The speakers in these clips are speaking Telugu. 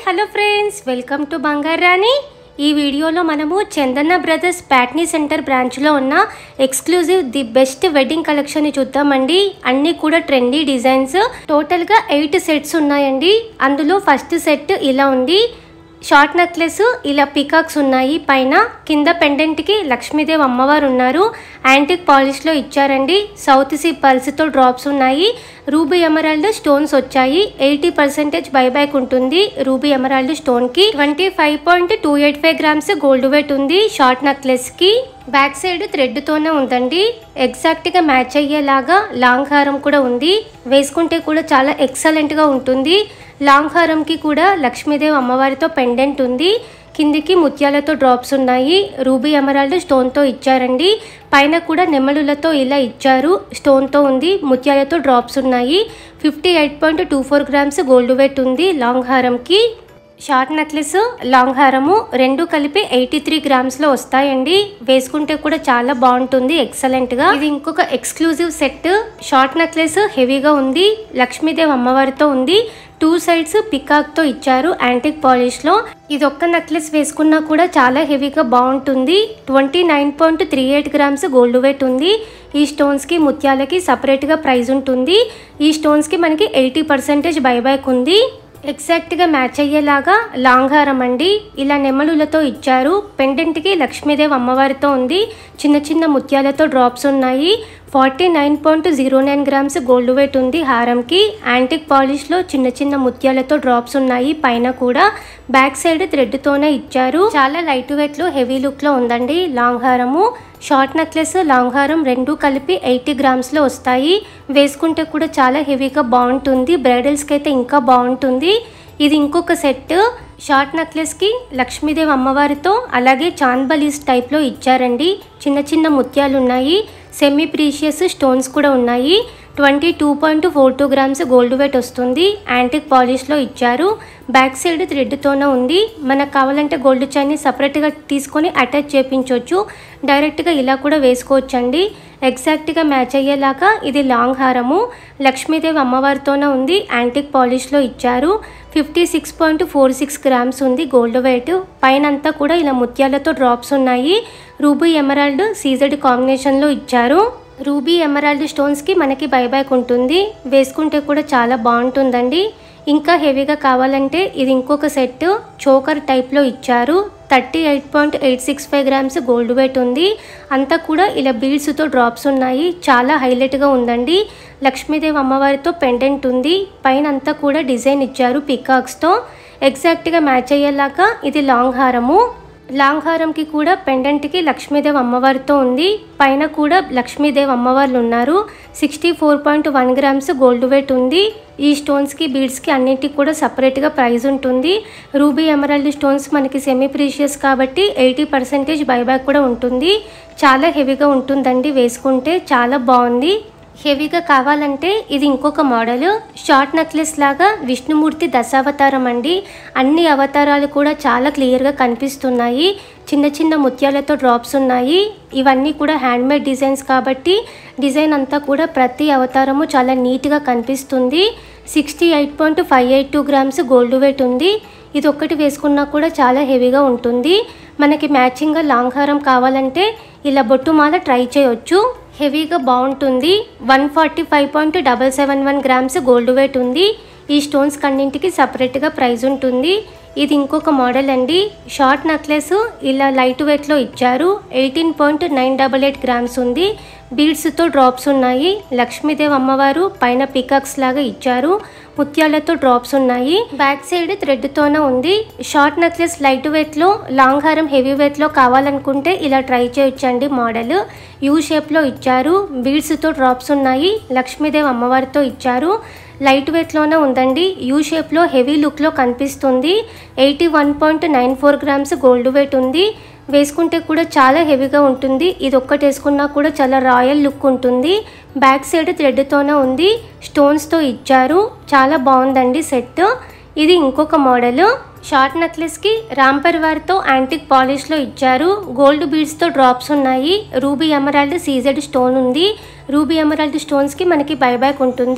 హలో ఫ్రెండ్స్ వెల్కమ్ టు బంగారు రాణి ఈ వీడియోలో మనము చందన బ్రదర్స్ ప్యాట్నీ సెంటర్ బ్రాంచ్లో ఉన్న ఎక్స్క్లూజివ్ ది బెస్ట్ వెడ్డింగ్ కలెక్షన్ని చూద్దామండి అన్నీ కూడా ట్రెండీ డిజైన్స్ టోటల్గా ఎయిట్ సెట్స్ ఉన్నాయండి అందులో ఫస్ట్ సెట్ ఇలా ఉంది షార్ట్ నెక్లెస్ ఇలా పికాక్స్ ఉన్నాయి పైన కింద పెండెంట్కి లక్ష్మీదేవి అమ్మవారు ఉన్నారు యాంటిక్ పాలిష్లో ఇచ్చారండి సౌత్ సీ పల్స్తో డ్రాప్స్ ఉన్నాయి రూబీ ఎమరాల్డ్ స్టోన్స్ వచ్చాయి ఎయిటీ పర్సెంటేజ్ బైబ్యాక్ ఉంటుంది రూబీ ఎమరాల్డ్ స్టోన్కి twenty five point two eight five grams gold weight ఉంది షార్ట్ నెక్లెస్కి బ్యాక్ సైడ్ థ్రెడ్తోనే ఉందండి ఎగ్జాక్ట్గా మ్యాచ్ అయ్యేలాగా లాంగ్ హారం కూడా ఉంది వేసుకుంటే కూడా చాలా ఎక్సలెంట్గా ఉంటుంది లాంగ్ హారంకి కూడా లక్ష్మీదేవి అమ్మవారితో పెండెంట్ ఉంది కిందికి ముత్యాలతో డ్రాప్స్ ఉన్నాయి రూబీ ఎమరాల్డ్ స్టోన్తో ఇచ్చారండి పైన కూడా నెమలులతో ఇలా ఇచ్చారు స్టోన్తో ఉంది ముత్యాలతో డ్రాప్స్ ఉన్నాయి fifty eight point two four grams gold weight ఉంది లాంగ్ హారంకి షార్ట్ నెక్లెస్ లాంగ్ హారము రెండు కలిపి ఎయిటీ త్రీ గ్రామ్స్లో వస్తాయండి వేసుకుంటే కూడా చాలా బాగుంటుంది ఎక్సలెంట్గా ఇది ఇంకొక ఎక్స్క్లూజివ్ సెట్ షార్ట్ నెక్లెస్ హెవీగా ఉంది లక్ష్మీదేవి అమ్మవారితో ఉంది టూ సైడ్స్ పికాక్తో ఇచ్చారు యాంటిక్ పాలిష్లో ఇది ఒక్క నెక్లెస్ వేసుకున్నా కూడా చాలా హెవీగా బాగుంటుంది twenty nine point three eight grams gold weight ఉంది ఈ స్టోన్స్కి ముత్యాలకి సపరేట్గా ప్రైస్ ఉంటుంది ఈ స్టోన్స్కి మనకి ఎయిటీ పర్సెంటేజ్ బైబ్యాక్ ఉంది ఎగ్జాక్ట్గా మ్యాచ్ అయ్యేలాగా లాంగ్ హారం అండి ఇలా నెమలులతో ఇచ్చారు పెండెంట్కి లక్ష్మీదేవి అమ్మవారితో ఉంది చిన్న చిన్న ముత్యాలతో డ్రాప్స్ ఉన్నాయి forty nine point zero nine grams gold weight ఉంది హారంకి యాంటిక్ పాలిష్లో చిన్న చిన్న ముత్యాలతో డ్రాప్స్ ఉన్నాయి పైన కూడా బ్యాక్ సైడ్ థ్రెడ్తోనే ఇచ్చారు చాలా లైట్ వెయిట్లో హెవీ లుక్లో ఉందండి లాంగ్ హారము షార్ట్ నెక్లెస్ లాంగ్ హారం రెండు కలిపి ఎయిటీ గ్రామ్స్లో వస్తాయి వేసుకుంటే కూడా చాలా హెవీగా బాగుంటుంది బ్రైడల్స్కి అయితే ఇంకా బాగుంటుంది ఇది ఇంకొక సెట్ షార్ట్ నెక్లెస్కి లక్ష్మీదేవి అమ్మవారితో అలాగే చాందబలీస్ టైప్లో ఇచ్చారండి చిన్న చిన్న ముత్యాలు ఉన్నాయి సెమీ ప్రీషియస్ స్టోన్స్ కూడా ఉన్నాయి twenty two point four two grams gold weight వస్తుంది యాంటిక్ పాలిష్లో ఇచ్చారు బ్యాక్ సైడ్ థ్రెడ్తోనే ఉంది మనకు కావాలంటే గోల్డ్ చైన్ని సపరేట్గా తీసుకొని అటాచ్ చేపించవచ్చు డైరెక్ట్గా ఇలా కూడా వేసుకోవచ్చండి ఎగ్జాక్ట్గా మ్యాచ్ అయ్యేలాగా ఇది లాంగ్ హారము లక్ష్మీదేవి అమ్మవారితోనే ఉంది యాంటిక్ పాలిష్లో ఇచ్చారు fifty six point four six grams ఉంది గోల్డ్ వెయిట్ పైన అంతా కూడా ఇలా ముత్యాలతో డ్రాప్స్ ఉన్నాయి రూబీ ఎమరాల్డ్ సీజెడ్ కాంబినేషన్లో ఇచ్చారు రూబీ ఎమరాల్డ్ స్టోన్స్కి మనకి బైబ్యాక్ ఉంటుంది వేసుకుంటే కూడా చాలా బాగుంటుందండి ఇంకా హెవీగా కావాలంటే ఇది ఇంకొక సెట్ చోకర్ టైప్లో ఇచ్చారు thirty eight point eight six five grams gold weight ఉంది అంతా కూడా ఇలా బీడ్స్తో డ్రాప్స్ ఉన్నాయి చాలా హైలైట్గా ఉందండి లక్ష్మీదేవి అమ్మవారితో పెండెంట్ ఉంది పైన అంతా కూడా డిజైన్ ఇచ్చారు పికాక్స్తో ఎగ్జాక్ట్గా మ్యాచ్ అయ్యేలాగా ఇది లాంగ్ హారము లాంగ్ హారంకి కూడా పెండెంట్కి లక్ష్మీదేవి అమ్మవారితో ఉంది పైన కూడా లక్ష్మీదేవి అమ్మవార్లు ఉన్నారు sixty four point one grams gold weight ఉంది ఈ స్టోన్స్కి బీడ్స్కి అన్నిటికి కూడా సపరేట్గా ప్రైస్ ఉంటుంది రూబీ ఎమరాల్డ్ స్టోన్స్ మనకి సెమీ ప్రీషియస్ కాబట్టి ఎయిటీ పర్సెంటేజ్ బైబ్యాక్ కూడా ఉంటుంది చాలా హెవీగా ఉంటుందండి వేసుకుంటే చాలా బాగుంది హెవీగా కావాలంటే ఇది ఇంకొక మోడల్ షార్ట్ నెక్లెస్ లాగా విష్ణుమూర్తి దశావతారం అండి అన్ని అవతారాలు కూడా చాలా క్లియర్గా కనిపిస్తున్నాయి చిన్న చిన్న ముత్యాలతో డ్రాప్స్ ఉన్నాయి ఇవన్నీ కూడా హ్యాండ్మేడ్ డిజైన్స్ కాబట్టి డిజైన్ అంతా కూడా ప్రతి అవతారము చాలా నీట్గా కనిపిస్తుంది sixty eight point five eight two grams gold weight ఉంది ఇది ఒక్కటి వేసుకున్నా కూడా చాలా హెవీగా ఉంటుంది మనకి మ్యాచింగ్గా లాంగ్ హారం కావాలంటే ఇలా బొట్టుమాల ట్రై చేయొచ్చు హెవీగా బాగుంటుంది one forty five point double seven one grams gold weight ఉంది ఈ స్టోన్స్ కన్నింటికి సపరేట్గా ప్రైస్ ఉంటుంది ఇది ఇంకొక మోడల్ అండి షార్ట్ నెక్లెస్ ఇలా లైట్ వెయిట్లో ఇచ్చారు eighteen point nine double eight grams ఉంది బీడ్స్తో డ్రాప్స్ ఉన్నాయి లక్ష్మీదేవి అమ్మవారు పైన పికాక్స్ లాగా ఇచ్చారు ముత్యాలతో డ్రాప్స్ ఉన్నాయి బ్యాక్ సైడ్ థ్రెడ్తోనే ఉంది షార్ట్ నెక్లెస్ లైట్ వెయిట్లో లాంగ్ హారం హెవీ వెయిట్లో కావాలనుకుంటే ఇలా ట్రై చేయొచ్చండి మోడల్ యూ షేప్లో ఇచ్చారు బీడ్స్తో డ్రాప్స్ ఉన్నాయి లక్ష్మీదేవి అమ్మవారితో ఇచ్చారు లైట్ వెయిట్లోనే ఉందండి యూ షేప్లో హెవీ లుక్లో కనిపిస్తుంది eighty one point nine four grams gold weight ఉంది వేసుకుంటే కూడా చాలా హెవీగా ఉంటుంది ఇది ఒక్కటి వేసుకున్నా కూడా చాలా రాయల్ లుక్ ఉంటుంది బ్యాక్ సైడ్ థ్రెడ్తోనే ఉంది స్టోన్స్తో ఇచ్చారు చాలా బాగుందండి సెట్ ఇది ఇంకొక మోడల్ షార్ట్ నెక్లెస్కి రాంపర్ వారితో యాంటిక్ పాలిష్లో ఇచ్చారు గోల్డ్ బీడ్స్తో డ్రాప్స్ ఉన్నాయి రూబీ ఎమరాల్డ్ సీజెడ్ స్టోన్ ఉంది రూబీ ఎమరాల్డ్ స్టోన్స్కి మనకి బైబ్యాక్ ఉంటుంది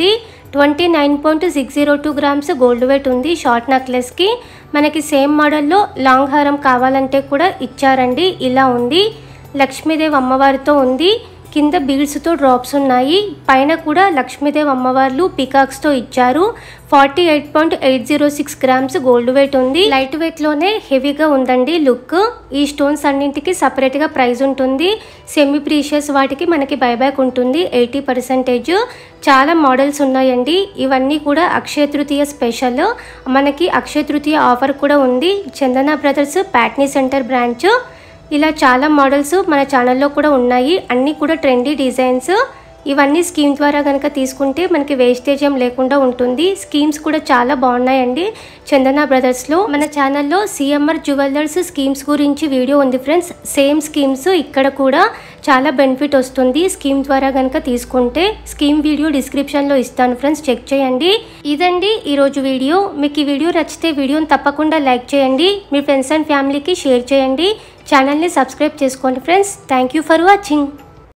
twenty nine point six zero two grams gold weight ఉంది షార్ట్ నెక్లెస్కి మనకి సేమ్ మోడల్లో లాంగ్ హారం కావాలంటే కూడా ఇచ్చారండి ఇలా ఉంది లక్ష్మీదేవి అమ్మవారితో ఉంది కింద బీడ్స్తో డ్రాప్స్ ఉన్నాయి పైన కూడా లక్ష్మీదేవి అమ్మవార్లు పికాక్స్తో ఇచ్చారు forty eight point eight zero six grams gold weight ఉంది లైట్ వెయిట్లోనే హెవీగా ఉందండి లుక్ ఈ స్టోన్స్ అన్నింటికి సపరేట్గా ప్రైస్ ఉంటుంది సెమీ ప్రీషియస్ వాటికి మనకి బైబ్యాక్ ఉంటుంది ఎయిటీ పర్సెంటేజ్ చాలా మోడల్స్ ఉన్నాయండి ఇవన్నీ కూడా అక్షయ తృతీయ స్పెషల్ మనకి అక్షయ తృతీయ ఆఫర్ కూడా ఉంది Chandana brothers Patny centre branch ఇలా చాలా మోడల్స్ మన ఛానల్లో కూడా ఉన్నాయి అన్నీ కూడా ట్రెండీ డిజైన్స్ ఇవన్నీ స్కీమ్ ద్వారా కనుక తీసుకుంటే మనకి వేస్టేజ్ ఏం లేకుండా ఉంటుంది స్కీమ్స్ కూడా చాలా బాగున్నాయండి చందన బ్రదర్స్లో మన ఛానల్లో సిఎంఆర్ జ్యువెలర్స్ స్కీమ్స్ గురించి వీడియో ఉంది ఫ్రెండ్స్ సేమ్ స్కీమ్స్ ఇక్కడ కూడా చాలా బెనిఫిట్ వస్తుంది స్కీమ్ ద్వారా కనుక తీసుకుంటే స్కీమ్ వీడియో డిస్క్రిప్షన్లో ఇస్తాను ఫ్రెండ్స్ చెక్ చేయండి ఇదండి ఈరోజు వీడియో మీకు ఈ వీడియో నచ్చితే వీడియోని తప్పకుండా లైక్ చేయండి మీ ఫ్రెండ్స్ అండ్ ఫ్యామిలీకి షేర్ చేయండి ఛానల్ని సబ్స్క్రైబ్ చేసుకోండి friends thank you for watching